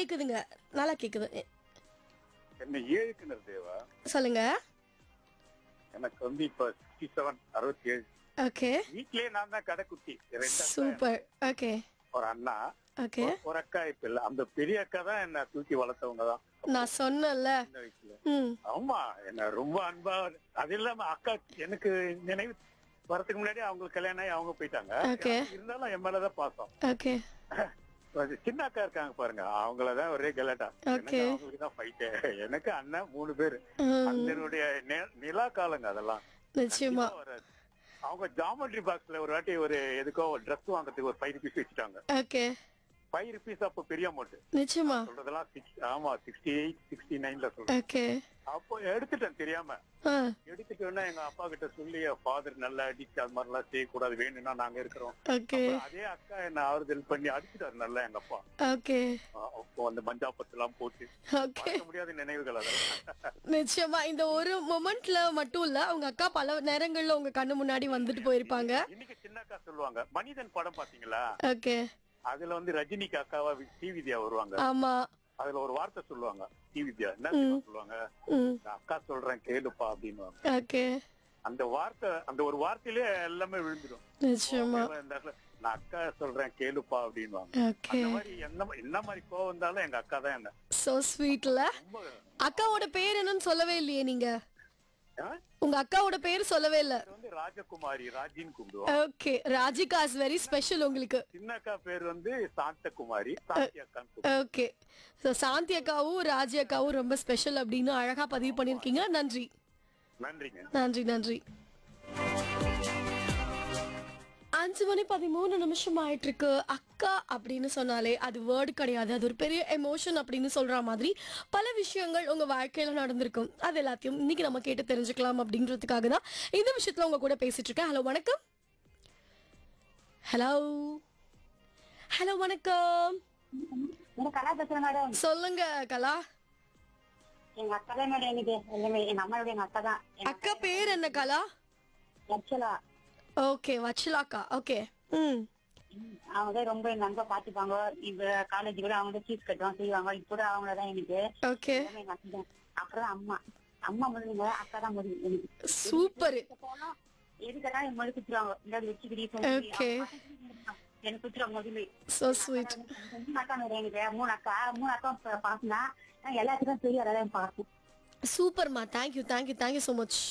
கேக்குதுங்க நல்லா கேக்குது எ- என்ன ஏழுக்குனர் தேவா சொல்லுங்க எனக்கு வந்து இப்ப சிக்ஸ்டி செவன் அறுபத்தி ஏழு ஓகே வீட்லயே நான் தான் கடைக்குட்டி ரெண்டு அக்கா சூப்பர் ஓகே எனக்கு, ஒரு அண்ணா ஓகே ஒரு- ஒரு அக்கா இப்ப இல்ல அந்த பெரிய அக்கா தான் என்ன தூக்கி வளர்த்தவங்க தான் நான் சொன்னேன்ல சின்ன வயசுல ம் ஆமா என்ன ரொம்ப அன்பா அது இல்லாம அக்கா எனக்கு நினைவு வரதுக்கு முன்னாடி அவங்களுக்கு கல்யாணம் ஆகி அவங்க போயிட்டாங்க Okay. இருந்தாலும் என் மேலதான் பாசம் ஓகே அது சின்ன அக்கா இருக்காங்க பாருங்க அவங்களதான் ஒரே கலாட்டா எனக்கு Okay. அவங்களுக்கு தான் ஃபைட்டு எனக்கு அண்ணன் மூணு பேரு ம், அதனுடைய நி- நிலா காலங்க அதெல்லாம் நிச்சயமா கண்டிப்பா வராது. அவங்க ஜாமெட்ரி பாக்ஸ்ல ஒரு வாட்டி ஒரு எதுக்கோ ஒரு ட்ரெஸ் வாங்குறதுக்கு ஒரு ஃபைவ் ருபீஸ் வச்சுட்டாங்க ஓகே ஃபைவ் ருபீஸ் அப்போ பெரிய அமௌண்ட் நிச்சயமா சொல்றதெல்லாம் சிக்ஸ் ஆமா சிக்ஸ்டி எயிட் சிக்ஸ்டி நைன்ல சொல்றேன் ஓகே அப்போ எடுத்துட்டேன் தெரியாம ஆ எடுத்துட்டு வேணா எங்க அப்பா கிட்ட சொல்லி ஃபாதர் நல்லா அடிச்சு அது மாதிரி எல்லாம் செய்யக்கூடாது வேணும்னா நாங்க இருக்கிறோம் ஓகே அப்புறம் அதே அக்கா என்ன ஆறுதல் பண்ணி அடிச்சுட்டாரு நல்லா எங்க அப்பா ஓகே அஹ் அப்போ அந்த மஞ்சாப்பத்து எல்லாம் போட்டு ஓகே மறக்க முடியாத நினைவுகள் அதெல்லாம் நிச்சயமா இந்த ஒரு மொமெண்ட்ல மட்டும் இல்ல அவங்க அக்கா பல நேரங்கள்ல உங்க கண்ணு முன்னாடி வந்துட்டு போயிருப்பாங்க இன்னைக்கு சின்ன அக்கா சொல்லுவாங்க மனிதன் படம் பாத்தீங்களா ஓகே அதுல வந்து ரஜினிக்கு அக்காவா டி வித்யா வருவாங்க ஆமா அதுல ஒரு வார்த்தை சொல்லுவாங்க டி வித்யா என்ன தெரியுமா சொல்லுவாங்க ம் நான் அக்கா சொல்றேன் கேளுப்பா அப்படின்னு ஓகே அந்த வார்த்தை அந்த ஒரு வார்த்தையிலே எல்லாமே விழுந்துடும் நிச்சயமா இந்த இடத்துல, நான் அக்கா சொல்றேன் கேளுப்பா அப்படின்வாங்க ஓகே அந்த மாதிரி என்ன என்ன மாதிரி கோவம் வந்தாலும் எங்க அக்கா தான் என்ன சோ ஸ்வீட்ல ரொம்ப அக்காவோட பேர் என்னன்னு சொல்லவே இல்லையே நீங்க ஆ? உங்க அக்காவோட பேர் சொல்லவே இல்ல பேர் வந்து ராஜகுமாரி ராஜின்னு கூப்பிடுவோம் okay Rajika is very special உங்களுக்கு சின்ன அக்கா பேர் வந்து சாந்தகுமாரி சாந்தி அக்கான்னு ஓகே ஸோ சாந்தி அக்காவும் ராஜி அக்காவும் ரொம்ப ஸ்பெஷல் அப்படின்னு அழகா பதிவு பண்ணிருக்கீங்க நன்றி நன்றிங்க நன்றி நன்றி அஞ்சு மணி பதிமூணு நிமிஷம் ஆயிட்டு இருக்கு அக்கா அப்படின்னு சொன்னாலே அது வேர்டு கிடையாது அது ஒரு பெரிய எமோஷன் அப்படின்னு சொல்ற மாதிரி பல விஷயங்கள் உங்க வாழ்க்கையில நடந்திருக்கும் அது எல்லாத்தையும் இன்னைக்கு நம்ம கேட்டு தெரிஞ்சுக்கலாம் அப்படின்றதுக்காக தான் இந்த விஷயத்துல உங்க கூட பேசிட்டு இருக்கேன் ஹலோ வணக்கம் ஹலோ ஹலோ வணக்கம் எனக்கு கலா பேசுறேன் மேடம் சொல்லுங்க கலா எங்க அக்கா தான் மேடம் எனக்கு எல்லாமே எங்க அம்மாவோட எங்க அக்கா தான் அக்கா பேர் என்ன கலா ஆக்சுவலா ஓகே வச்சலாக்கா ஓகே ம் அவங்க தான் ரொம்ப எங்க அங்க பாத்துப்பாங்க இப்ப காலேஜ் கூட அவங்க தான் ஃபீஸ் கட்டுவாங்க செய்வாங்க இப்ப கூட அவங்கள தான் எனக்கு ஓகே எல்லாமே எங்க அக்கா தான் அப்புறம் அம்மா அம்மா முடியுங்க அக்கா தான் முடியும் எனக்கு சூப்பர் இப்ப போனா எதுக்கெல்லாம் என் மொழி குத்துருவாங்க இந்த வச்சுக்கிடி Okay. எனக்கு குத்துருவாங்க முதல்ல சோ ஸ்வீட் மூணு அக்கா மேடம் எனக்கு மூணு அக்கா மூணு அக்கா பாசினா எல்லாத்துக்கும் தெரியும் அதான் பார்ப்போம் சூப்பர்மா thank you thank you thank you so much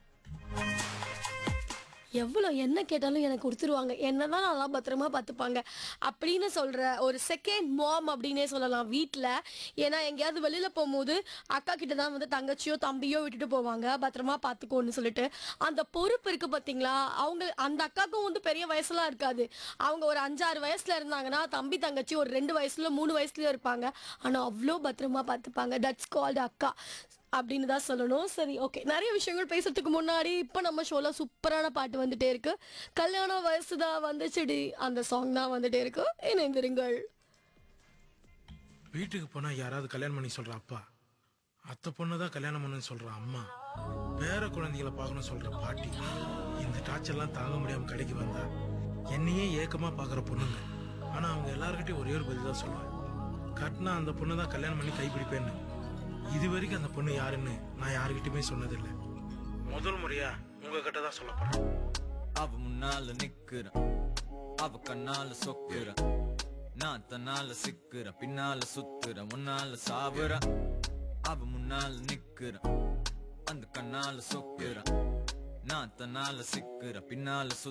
எவ்வளோ என்ன கேட்டாலும் எனக்கு கொடுத்துருவாங்க என்னதான் நல்லா பத்திரமா பார்த்துப்பாங்க அப்படின்னு சொல்ற ஒரு செகண்ட் மாம் அப்படின்னே சொல்லலாம் வீட்டில் ஏன்னா எங்கேயாவது வெளியில போகும்போது அக்கா கிட்ட தான் வந்து தங்கச்சியோ தம்பியோ விட்டுட்டு போவாங்க பத்திரமா பார்த்துக்கோன்னு சொல்லிட்டு அந்த பொறுப்பு இருக்கு பார்த்தீங்களா அவங்க அந்த அக்காவுக்கும் வந்து பெரிய வயசுலாம் இருக்காது அவங்க ஒரு அஞ்சாறு வயசுல இருந்தாங்கன்னா தம்பி தங்கச்சி ஒரு ரெண்டு வயசுல மூணு வயசுல இருப்பாங்க ஆனால் அவ்வளோ பத்திரமா பார்த்துப்பாங்க தட்ஸ் கால்டு அக்கா அப்படின்னு தான் சொல்லணும் சரி ஓகே நிறைய விஷயங்கள் பேசுறதுக்கு முன்னாடி இப்போ நம்ம ஷோல சூப்பரான பாட்டு வந்துட்டே இருக்கு கல்யாண வயசு தான் வந்துச்சுடி அந்த சாங் தான் வந்துட்டே இருக்கு இணைந்திருங்கள் வீட்டுக்கு போனா யாராவது கல்யாணம் பண்ணி சொல்ற அப்பா அத்தை பொண்ணு தான் கல்யாணம் பண்ணுன்னு சொல்ற அம்மா வேற குழந்தைகளை பார்க்கணும் சொல்ற பாட்டி இந்த டார்ச்சர்லாம் தாங்க முடியாம கடைக்கு வந்தா என்னையே ஏக்கமா பாக்குற பொண்ணுங்க ஆனா அவங்க எல்லார்கிட்டயும் ஒரே ஒரு பதில் தான் சொல்லுவேன் கட்டினா அந்த பொண்ணு தான் கல்யாணம் பண்ணி கைப்பிடிப்பேன்னு இது வரைக்கும் அந்த பொண்ணு யாருன்னு நான் யாருக்கிட்டயுமே சொன்னதில்லை முதல் முறையா உங்ககிட்ட தான் சொல்ல போறேன் அவ முன்னால நிக்கிறேன் அவ கண்ணால சொக்குறேன் நான் தன்னால சிக்கிறேன் பின்னால சுத்துறேன் முன்னால சாவுறேன் அவ முன்னால நிக்கிறேன் அந்த கண்ணால சொக்குறேன் நான் தன்னால சிக்கிறேன் பின்னால சுத்துறேன்